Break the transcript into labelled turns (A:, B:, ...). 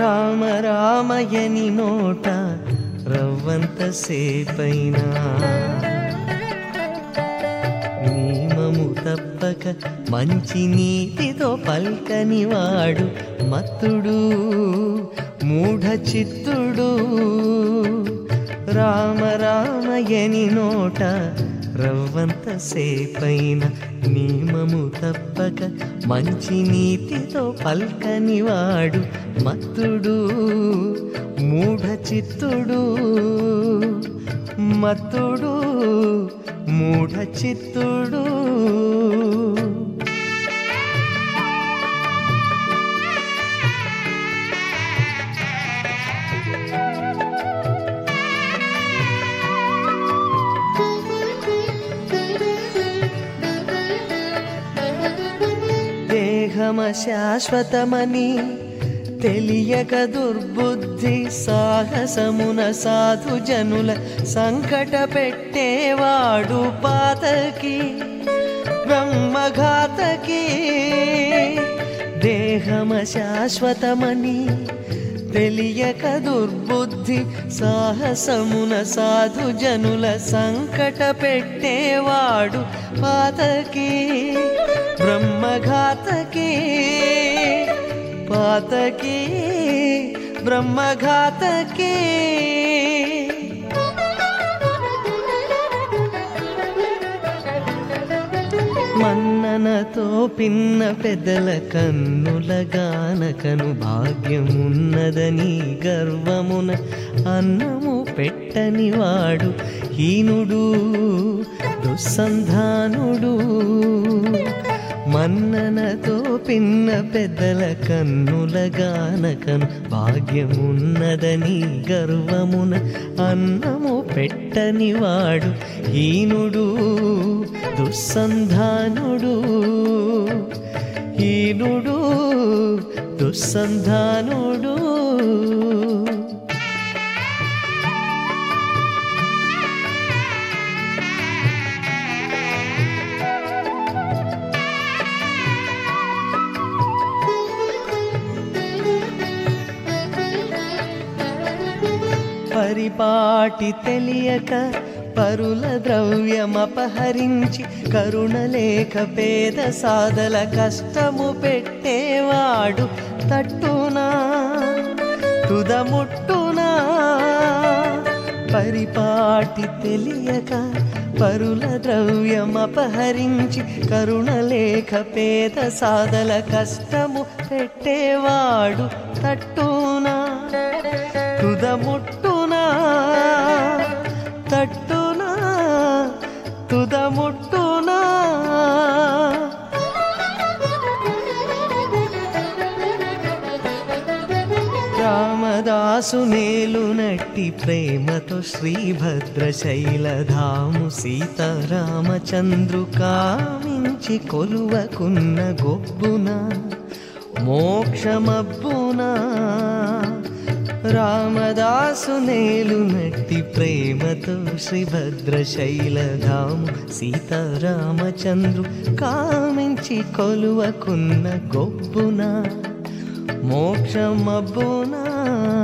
A: రామ రామయని నోట రవ్వంత సేపైనా నియమము తప్పక మంచి నీతితో పల్కని వాడు మత్తుడు మూఢ చిత్తుడు రామ రామయని నోట రవ్వంత సేపైన నియమము తప్పక మంచి నీతితో పల్కని వాడు మత్తుడు మూఢ చిత్తుడు మత్తుడు మూఢ చిత్తుడు దేహమ శాశ్వతమని తెలియక దుర్బుద్ధి సాహసమున సాధు జనుల సంకట పెట్టేవాడు పాతకి బ్రహ్మఘాతకి దేహమ శాశ్వతమని తెలియక దుర్బుద్ధి సాహసమున సాధు జనుల సంకట పెట్టేవాడు పాతకి బ్రహ్మఘాతకి పాతకి బ్రహ్మఘాతకి మన్ననతో పిన్న పెద్దల కన్నుల గానకను భాగ్యమున్నదని గర్వమున అన్నము పెట్టని వాడు హీనుడు దుస్సంధానుడు మన్ననతో పిన్న పెద్దల కన్నుల గానకను భాగ్యమున్నదని గర్వమున అన్నము పెట్టని వాడు హీనుడు దుస్సంధానుడు హీనుడు దుస్సంధానుడు పరిపాటి తెలియక పరుల ద్రవ్యమపహరించి కరుణ లేక పేద సాదల కష్టము పెట్టేవాడు తట్టునా తుదముట్టునా పరిపాటి తెలియక పరుల ద్రవ్యమపహరించి కరుణ లేక పేద సాదల కష్టము పెట్టేవాడు తట్టునా తుదముట్టునా తట్టునా తుదముట్టునా రామదాసు మేలునట్టి ప్రేమతో శ్రీభద్ర శైలధాము సీతారామచంద్రు కామించి కొలువకున్న గొబ్బున మోక్షమబ్బునా రామదాసు నేలునట్టి ప్రేమతో శ్రీభద్ర శైలధాము సీతారామచంద్రు కామించి కొలువకున్న గొబ్బున మోక్షమబ్బునా